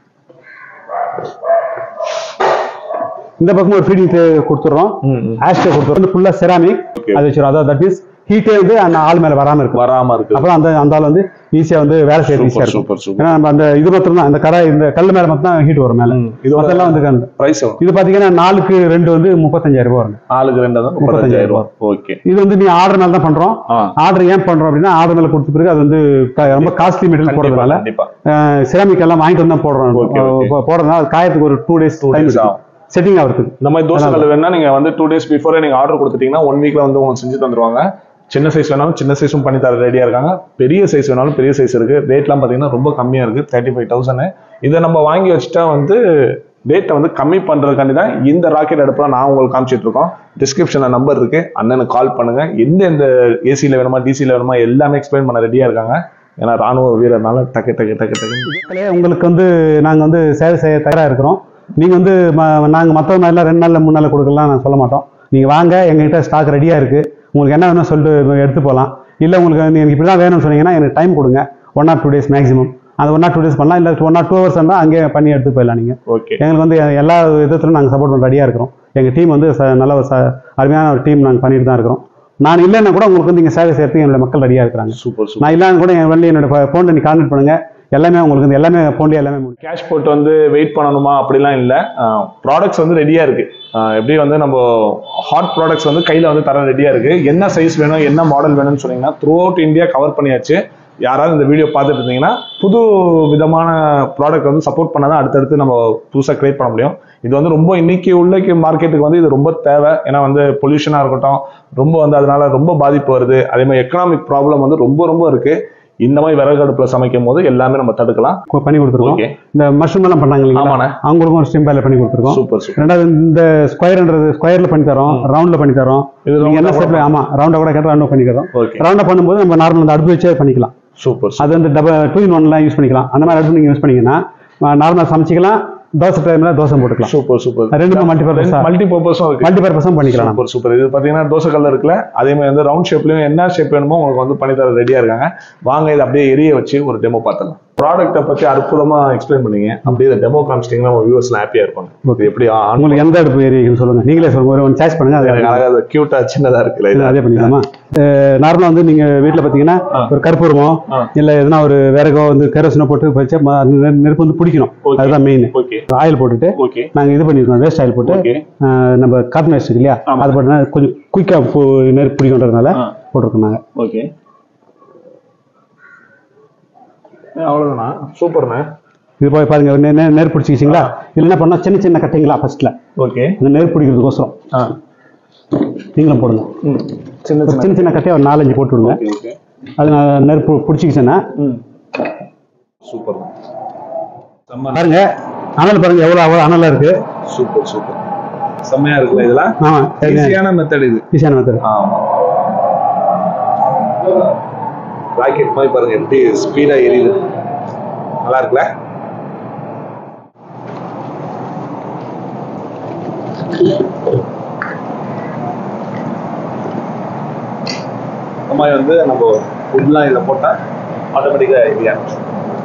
இந்த பக்கமும் ஒரு ஃபீடிங் கொடுத்துறோம் ம், ம். ஆஸ்டே கொடுத்துறோம் வந்து ஃபுல்லா செராமிக் Okay. அது வச்சிரும் அதாவது தட் மீன்ஸ் ஹீட்டே வந்து அந்த ஆள் மேல வராம இருக்கும் வராம இருக்கு அப்புறம் அந்த அந்த ஆள் வந்து ஈஸியா வந்து வேலை செய்யறது ஈஸியா சூப்பர் இருக்கும் சூப்பர் சூப்பர் ஏன்னா நம்ம அந்த இது மட்டும் தான் அந்த கடை இந்த கல் மேல மட்டும் தான் ஹீட் வரும் மேல இதோட அதெல்லாம் வந்து கல். பிரைஸ் இது பாத்தீங்கன்னா நாலுக்கு ரெண்டு வந்து முப்பத்தஞ்சாயிரம் ரூபாய் வரும் நாலுக்கு ரெண்டு வந்து முப்பத்தஞ்சாயிரம் ரூபாய் ஓகே இது வந்து நீ ஆர்டர் மேல தான் பண்றோம் ஆ ஆர்டர் ஏன் பண்றோம் அப்படின்னா ஆர்டர் மேல கொடுத்த பிறகு அது வந்து க- ரொம்ப காஸ்ட்லி மெட்டீரியல் கண்டிப்பா போடுறதுனால கண்டிப்பா சிராமிக் எல்லாம் வாங்கிட்டு வந்து தான் போடுறோம் Okay, okay. இப்போ போடுறதுனால அது காயத்துக்கு ஒரு two days Two time days ஆகும். செட்டிங் ஆகிறதுக்கு இந்த மாதிரி தோசை கல் வேணா நீங்க வந்து டூ டேஸ் பிஃபோரே நீங்க ஆர்டர் கொடுத்துட்டீங்கன்னா ஒன் வீக்ல வந்து உங்களுக்கு செஞ்சு தந்துருவாங்க சின்ன சைஸ் வேணாலும் சின்ன சைஸும் பண்ணி தர ரெடியா இருக்காங்க பெரிய சைஸ் வேணாலும் பெரிய சைஸ் இருக்கு ரேட்லாம் பாத்தீங்கன்னா ரொம்ப கம்மியா இருக்கு தேர்ட்டி ஃபைவ் தௌசண்ட் இதை நம்ம வாங்கி வச்சுட்டா வந்து ரேட்டை வந்து கம்மி பண்றதுக்காண்டி தான் இந்த ராக்கெட் அடுப்புலாம் நான் உங்களுக்கு காமிச்சிட்டு இருக்கோம் டிஸ்கிரிப்ஷன்ல நம்பர் இருக்கு அண்ணனுக்கு கால் பண்ணுங்க எந்த எந்த ஏசியில் வேணுமா டிசியில் வேணுமா எல்லாமே எக்ஸ்பிளைன் பண்ண ரெடியா இருக்காங்க ஏன்னா ராணுவ வீரர்னால டக்கு டக்கு டக்கு டக்கு இதுலயே உங்களுக்கு வந்து நாங்க வந்து சேவை செய்ய தயாரா இருக்கிறோம் நீங்க வந்து ம- நாங்க மற்ற மாதிரிலாம் ரெண்டு நாள்ல மூணு நாள்ல கொடுக்கலாம் நான் சொல்ல மாட்டோம் நீங்க வாங்க எங்ககிட்ட ஸ்டாக் ரெடியா இருக்கு உங்களுக்கு என்ன வேணும் சொல்லிட்டு எடுத்து போகலாம் இல்ல உங்களுக்கு வந்து எனக்கு இப்படி தான் வேணும்னு சொன்னீங்கன்னா எனக்கு டைம் கொடுங்க one or two days maximum அந்த ஒன் ஆர் டூ டேஸ் பண்ணலாம் இல்ல ஒன் ஆர் டூ ஹவர்ஸ் இருந்தால் அங்கேயே பண்ணி எடுத்து போயிடலாம் நீங்க ஓகே எங்களுக்கு வந்து எல்லா விதத்திலும் நாங்கள் சப்போர்ட் பண்ண ரெடியாக இருக்கிறோம் எங்கள் டீம் வந்து ச- நல்ல ஒரு ச- அருமையான ஒரு டீம் நாங்கள் பண்ணிட்டு தான் இருக்கிறோம் நான் இல்லைன்னா கூட உங்களுக்கு வந்து இங்கே சேவை செய்யறதுக்கு என்னோட மக்கள் ரெடியாக இருக்கிறாங்க சூப்பர் சூப்பர் நான் இல்லைன்னு கூட என் வண்டி என்னோட ஃபோனில் நீ கான்டெக்ட் பண்ணுங்க எல்லாமே உங்களுக்கு வந்து எல்லாமே ஃபோன்லேயே எல்லாமே முடியும் கேஷ் போட்டு வந்து வெயிட் பண்ணணுமா அப்படிலாம் இல்லை ப்ராடக்ட்ஸ் வந்து ரெடியா இருக்கு ஆஹ் எப்படி வந்து நம்ம ஹாட் ப்ராடக்ட்ஸ் வந்து கையில வந்து தர ரெடியா இருக்கு என்ன சைஸ் வேணும் என்ன மாடல் வேணும்னு சொன்னீங்கன்னா த்ரூ அவுட் இந்தியா கவர் பண்ணியாச்சு யாராவது இந்த வீடியோ பார்த்துட்டு இருந்தீங்கன்னா புது விதமான ப்ராடக்ட் வந்து சப்போர்ட் பண்ணாதான் அடுத்தடுத்து நம்ம புதுசாக கிரியேட் பண்ண முடியும் இது வந்து ரொம்ப இன்னைக்கு உள்ள மார்க்கெட்டுக்கு வந்து இது ரொம்ப தேவை ஏன்னா வந்து பொல்யூஷனாக இருக்கட்டும் ரொம்ப வந்து அதனால ரொம்ப பாதிப்பு வருது அதே மாதிரி எக்கனாமிக் ப்ராப்ளம் வந்து ரொம்ப ரொம்ப இருக்கு இந்த மாதிரி விறகு அடுப்புல சமைக்கும் போது எல்லாமே நம்ம தடுக்கலாம் கொ- பண்ணி கொடுத்துருக்கோம் ஓகே இந்த மஷ்ரூம் எல்லாம் பண்ணாங்க இல்லைங்களா ஆமாண்ணே அவங்களுக்கும் ஒரு ஸ்டிம்பேல பண்ணி கொடுத்துருக்கோம் சூப்பர் சூப்பர் ரெண்டாவது இந்த ஸ்கொயர்ன்றது ஸ்கொயர்ல பண்ணி தரோம் ரவுண்ட்ல பண்ணி தரோம் இது நீங்க என்ன round ஆ ஸ்டெப்ல ஆமா ரவுண்டா கூட கேட்டால் ரவுண்டா பண்ணி தரோம் ஓகே ரவுண்டா பண்ணும்போது நம்ம நார்மல் அந்த அடுப்பு வச்சே பண்ணிக்கலாம் சூப்பர் அது வந்து டபுள் டூ இன் ஒன்லாம் யூஸ் பண்ணிக்கலாம் அந்த மாதிரி அடுப்பு நீங்க யூஸ் பண்ணீங்கன்னா நார்மலாக சமைச்சிக்கலாம் தோசை டைம்ல தோசை போட்டுக்கலாம் சூப்பர் சூப்பர் ரெண்டுமே மல்டிபர்பஸ் மல்டி பர்பஸும் இருக்கு மல்டி பர்பஸும் பண்ணிக்கலாம் சூப்பர் சூப்பர் இது பாத்தீங்கன்னா தோசை கல்ல இருக்குல்ல அதே மாதிரி வந்து ரவுண்ட் ஷேப்லயும் என்ன ஷேப் வேணுமோ உங்களுக்கு வந்து பண்ணி தர ரெடியா இருக்காங்க வாங்க இதை அப்படியே எரிய வச்சு ஒரு டெமோ பார்த்துலாம் ப்ராடக்ட்டை பத்தி அற்புதமா எக்ஸ்பிளைன் பண்ணீங்க அப்படியே இந்த டெமோ காமிச்சிட்டீங்கன்னா நம்ம வியூவர்ஸ்லாம் ஹாப்பியா இருப்பாங்க இது எப்படி ஆன் உங்களுக்கு எந்த அடுப்பு ஏரியான்னு சொல்லுங்க நீங்களே சொல்லுங்க ஒரு ஒன் சாய்ஸ் பண்ணுங்க அது எனக்கு அழகா கியூட்டா சின்னதா இருக்குல்ல இது இது அதே பண்ணிக்கலாமா நார்மலாக வந்து நீங்க வீட்டில் பார்த்தீங்கன்னா ஆ. ஒரு கற்பூரமோ ஆ. இல்லை எதனா ஒரு விறகோ வந்து கெரோசினோ போட்டு வச்சா ம- அந்த நெ- நெருப்பு வந்து பிடிக்கணும் Okay. அதுதான் மெயின் ஓகே ஆயில் போட்டுட்டு ஓகே நாங்கள் இது பண்ணிருக்கோம் வேஸ்ட் ஆயில் போட்டு ஓகே ஆ, நம்ம காட்டன் வேஸ்ட் இருக்கு இல்லையா ஆமா. அது போட்டோம்னா கொஞ்சம் குயிக்காக நெருப்பு பிடிக்குன்றதுனால ஆ. போட்டிருக்கோம் நாங்கள் ஓகே அவ்வளவுதானா சூப்பர்ண்ணே இது போய் பாருங்க நெ- நெ- நெருப்பு பிடிச்சிக்கிச்சிங்களா இதில் என்ன பண்ணோம் சின்ன சின்ன கட்டிங்களா ஃபர்ஸ்ட்ல ஓகே அந்த நெருப்பு பிடிக்கிறதுக்கோசரம் ஆ நீங்களும் போடுங்க ம் சின்ன ஒரு சின்ன சின்ன சின்ன கட்டையை ஒரு நாலஞ்சு போட்டு விடுங்க ஓகே ஓகே அது நான் நெருப்பு பிடிச்சிக்கிச்சுன்னா ம் சூப்பர் செம்ம பாருங்க அனல் பாருங்க எவ்வளோ அவ்வளோ அனலாக இருக்கு சூப்பர் சூப்பர் செம்மையா இருக்குல்ல இதெல்லாம் ஆமாம் ஈஸியான மெத்தட் இது ஈஸியான மெத்தட் ஆமா ராக்கெட் மாதிரி பாருங்க எப்படி ஸ்பீடா எரியுது நல்லா இருக்குல்ல இந்த மாதிரி வந்து நம்ம ஃபுட்லாம் இதில் போட்டால் ஆட்டோமேட்டிக்காக எரிய ஆரம்பிச்சிடும்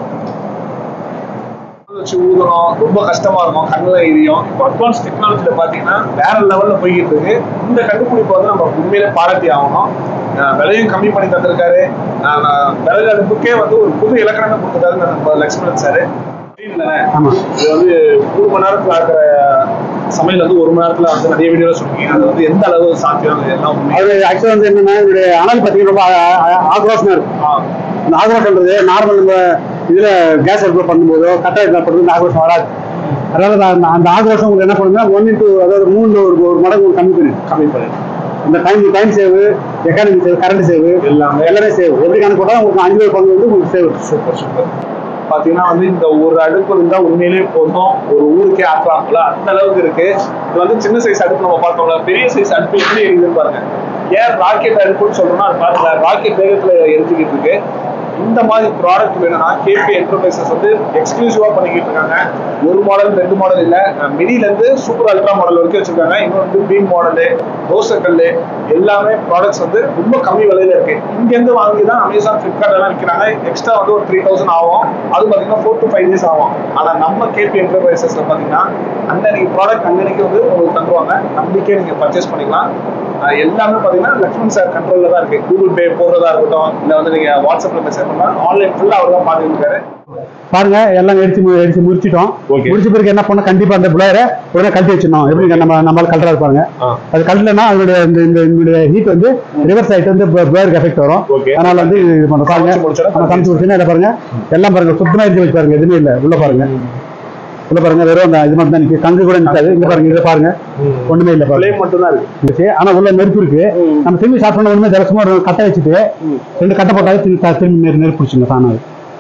வச்சு ஊதணும் ரொம்ப கஷ்டமா இருக்கும் கண்ணுல எரியும் இப்போ அட்வான்ஸ் டெக்னாலஜில பாத்தீங்கன்னா வேற லெவல்ல போய்கிட்டு இருக்கு இந்த கண்டுபிடிப்பை வந்து நம்ம உண்மையிலே பாராட்டி ஆகணும் அஹ் விலையும் கம்மி பண்ணி தந்திருக்காரு அஹ் நான் விறகு அடுப்புக்கே வந்து ஒரு புது இலக்கணத்தை கொடுத்துருக்காரு நம்ம லக்ஷ்மணன் சார் ஆமாம் இது வந்து மூணு மணி நேரத்துல ஆகிற சமையல் வந்து ஒரு மணி நேரத்துல வந்து நிறைய வீடியோ சொன்னீங்க அது வந்து எந்த அளவு சாத்தியம் அது எல்லாம் உண்மை அது ஆக்சுவலாக வந்து என்னன்னா இதோடைய அனல் பார்த்தீங்கன்னா ரொம்ப ஆ- ஆ- ஆக்ரோஷமா இருக்கும் ஆ, இந்த ஆக்ரோஷன்றது நார்மல் நம்ம இதுல கேஸ் அடுப்பில் பண்ணும்போதோ கட்டாயத்தில் பண்ணுறது இந்த ஆக்ரோஷம் வராது அதாவது அந்த அந்த ஆக்ரோஷம் உங்களுக்கு என்ன பண்ணுங்க ஒன் இன்டூ அதாவது மூணு ஒரு ஒரு மடங்கு உங்களுக்கு கம்மி பண்ணி கம்மி பண்ணி இந்த time time save economy save current save எல்லாமே எல்லாமே சேவ் எப்படி கணக்கு போட்டால் உங்களுக்கு அஞ்சு ரூபாய் பங்கு வந்து உங்களுக்கு சேவ் சூப்பர் சூப்பர் பாத்தீங்கன்னா வந்து இந்த ஒரு அடுப்பு இருந்தா உண்மையிலேயே போதும் ஒரு ஊருக்கே ஆக்கலாம்ல அந்த அளவுக்கு இருக்கு இது வந்து சின்ன சைஸ் அடுப்பு நம்ம பார்த்தோம்ல பெரிய சைஸ் அடுப்பு எப்படி எரியுதுன்னு பாருங்க ஏன் ராக்கெட் அடுப்புன்னு சொல்றோம்னா அது பாருங்க ராக்கெட் வேகத்துல எரிஞ்சுக்கிட்டு இருக்கு இந்த மாதிரி ப்ராடக்ட் வேணும்னா கேபி என்டர்பிரைசஸ் வந்து எக்ஸ்க்ளூசிவா பண்ணிக்கிட்டு இருக்காங்க ஒரு மாடல் ரெண்டு மாடல் இல்ல மிடில இருந்து சூப்பர் அல்ட்ரா மாடல் வரைக்கும் வச்சிருக்காங்க இன்னும் வந்து பீம் மாடலு தோசைக்கல் எல்லாமே ப்ராடக்ட்ஸ் வந்து ரொம்ப கம்மி விலையில இருக்கு இங்க இருந்து வாங்கி தான் அமேசான் ஃபிளிப்கார்ட் எல்லாம் விற்கிறாங்க எக்ஸ்ட்ரா வந்து ஒரு த்ரீ தௌசண்ட் ஆகும் அது பாத்தீங்கன்னா ஃபோர் டு ஃபைவ் டேஸ் ஆகும் ஆனா நம்ம கேபி என்டர்பிரைசஸ்ல பாத்தீங்கன்னா அன்னன்னைக்கு ப்ராடக்ட் அன்னன்னைக்கு வந்து உங்களுக்கு தந்துருவாங்க நம்பிக்கை நீங்க பர்ச்சேஸ் பண்ணிக்கலாம் ஆஹ் எல்லாமே பாத்தீங்கன்னா லக்ஷ்மண் சார் கண்ட்ரோல்ல தான் இருக்கு கூகுள் பே போடுறதா இருக்கட்டும் இல்ல வந்து நீங்க வாட்ஸ்அப்ல மெசேஜ் பண்ணா ஆன்லைன் ஃபுல்லா அவர் தான் பாத்துட்டு இருக்காரு பாருங்க எல்லாம் எடுத்து மு- எடுத்து முடிச்சிட்டோம் Okay. முடிச்ச பிறகு என்ன பண்ண கண்டிப்பா அந்த பிளேயரை உடனே கழட்டி வச்சிடணும் எப்படி நம்ம நம்மளால கழட்டா இருப்பாங்க அது கழட்டலன்னா அதனுடைய இந்த இந்த இதனுடைய ஹீட் வந்து ரிவர்ஸ் ஆயிட்டு வந்து பிளேயருக்கு எஃபெக்ட் வரும் Okay. அதனால வந்து இது பண்ண பாருங்க சமைச்சு முடிச்சோன்னா நம்ம சமைச்சு முடிச்சுன்னா இதை பாருங்க எல்லாம் பாருங்க சுத்தமா எரிஞ்சு வச்சு பாருங்க எதுவுமே இல்ல உள்ள பாருங்க உள்ள பாருங்க வெறும் அந்த இது மட்டும் தான் நிக்கு கங்கு கூட நிக்காது இங்க பாருங்க இதை பாருங்க ஒண்ணுமே இல்ல பாருங்க பிளேம் மட்டும் தான் இருக்கு இருந்துச்சு. ஆனா உள்ள நெருப்பு இருக்கு நம்ம திரும்பி சாப்பிடணும் ஒண்ணுமே ஜலசமா ஒரு கட்டை வச்சுட்டு ரெண்டு கட்டை போட்டாலே திரும்பி த- திரும்பி நெரு நெருப்பு பிடிச்சுங்க தானாது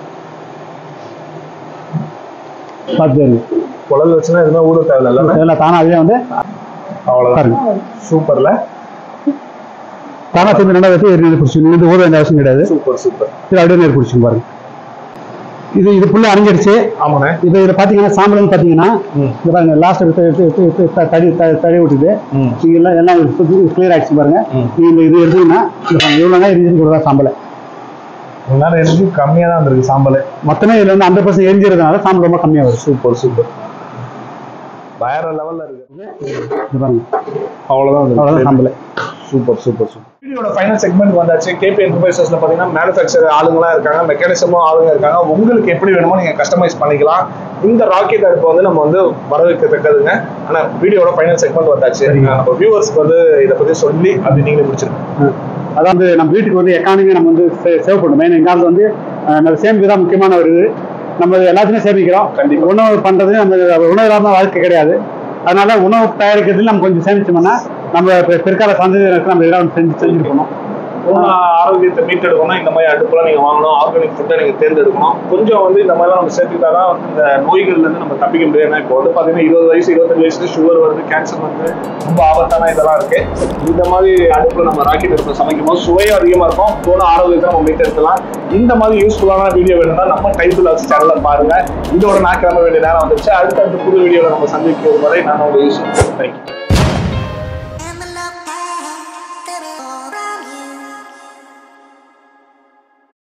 பார்த்து பாருங்க. குழல் வச்சுன்னா எதுவுமே ஊட தேவையில்ல இதெல்லாம் தானா அதுவே வந்து அவ்வளவுதான் பாருங்க சூப்பர்ல தானா திரும்பி நல்லா வச்சு எரி நெருப்பு பிடிச்சிங்க இது ஊத வேண்டிய அவசியம் கிடையாது சூப்பர் சூப்பர் இது அப்படியே நெருப்பு பிடிச்சிங்க பாருங்க இது இது புள்ள அணைஞ்சிடுச்சு ஆமாண்ணே இப்போ இதில் பார்த்தீங்கன்னா சாம்பல்னு பார்த்தீங்கன்னா ம். இது பாருங்க லாஸ்ட் எடுத்து எடுத்து எடுத்து எடுத்து த- தடி த- தடி விட்டுது ம். நீங்க எல்லாம் எல்லாம் கிளியர் ஆயிடுச்சு பாருங்க ம். நீங்க இந்த இது எடுத்தீங்கன்னா இது பாருங்க, இவ்வளோ தான் எரிஞ்சு கொடுத்தா சாம்பலை முன்னாடி எனக்கு கம்மியா தான் இருந்திருக்கு சாம்பல் மொத்தமே இதுல வந்து ஹண்ட்ரட் பர்சன்ட் எரிஞ்சிருந்தனால சாம்பல் ரொம்ப கம்மியாக வருது சூப்பர் சூப்பர் வேற லெவல்ல இருக்கு இது பாருங்க அவ்வளவுதான் அவ்வளோதான் சாம்பல் சூப்பர் சூப்பர் சூப்பர் வீடியோட ஃபைனல் செக்மெண்ட் வந்தாச்சு கேபி என்டர்பிரைசஸ்ல பாத்தீங்கன்னா மேனுஃபேக்சர் ஆளுங்களாம் இருக்காங்க மெக்கானிசமும் ஆளுங்க இருக்காங்க உங்களுக்கு எப்படி வேணுமோ நீங்க கஸ்டமைஸ் பண்ணிக்கலாம் இந்த ராக்கெட் அடுப்பு வந்து நம்ம வந்து வரவேற்கத்தக்கதுங்க ஆனா வீடியோட ஃபைனல் செக்மெண்ட் வந்தாச்சு நம்ம வியூவர்ஸ்க்கு வந்து இதை பத்தி சொல்லி அப்படி நீங்களே முடிச்சிருக்கோம் அதாவது நம்ம வீட்டுக்கு வந்து எக்கானமி நம்ம வந்து சேவ் பண்ணணும் மெயின் எங்காவது வந்து அஹ், நம்ம சேமிப்பு தான் முக்கியமான ஒரு இது நம்ம எல்லாத்தையுமே சேமிக்கிறோம் கண்டிப்பா. உணவு பண்றது நம்ம உணவு இல்லாம வாழ்க்கை கிடையாது அதனால உணவு தயாரிக்கிறதுல நம்ம கொஞ்சம் சேமிச்சோம்னா நம்ம பிற- பிற்கால சந்ததியினருக்கு நம்ம எதாவது செஞ்சு செஞ்சுருக்கணும் பூர்ண ஆரோக்கியத்தை மீட்டெடுக்கணும் இந்த மாதிரி அடுப்புலாம் நீங்க வாங்கணும் ஆர்கானிக் ஃபுட்டை நீங்க தேர்ந்தெடுக்கணும் கொஞ்சம் வந்து இந்த மாதிரிலாம் நம்ம சேர்த்துக்கிட்டாதான் வந்து இந்த நோய்கள்ல இருந்து நம்ம தப்பிக்க முடியும் ஏன்னா இப்போ வந்து பாத்தீங்கன்னா இருபது வயசு இருபத்தஞ்சு வயசுல சுகர் வருது கேன்சர் வருது ரொம்ப ஆபத்தான இதெல்லாம் இருக்கு இந்த மாதிரி அடுப்புல நம்ம ராக்கெட் அடுப்பு சமைக்கும் போது சுவையும் அதிகமா இருக்கும் பூர்ண ஆரோக்கியத்தை நம்ம மீட்டெடுக்கலாம் இந்த மாதிரி யூஸ்ஃபுல்லான வீடியோ வேணும்னா நம்ம டைட்டில் வச்சு சேனல்ல பாருங்க இதோட நான் கிளம்ப வேண்டிய நேரம் வந்துச்சு அடுத்த அடுத்த புது வீடியோல நம்ம சந்திக்கும் வரை நான் உங்க யூஸ் தேங்க்யூ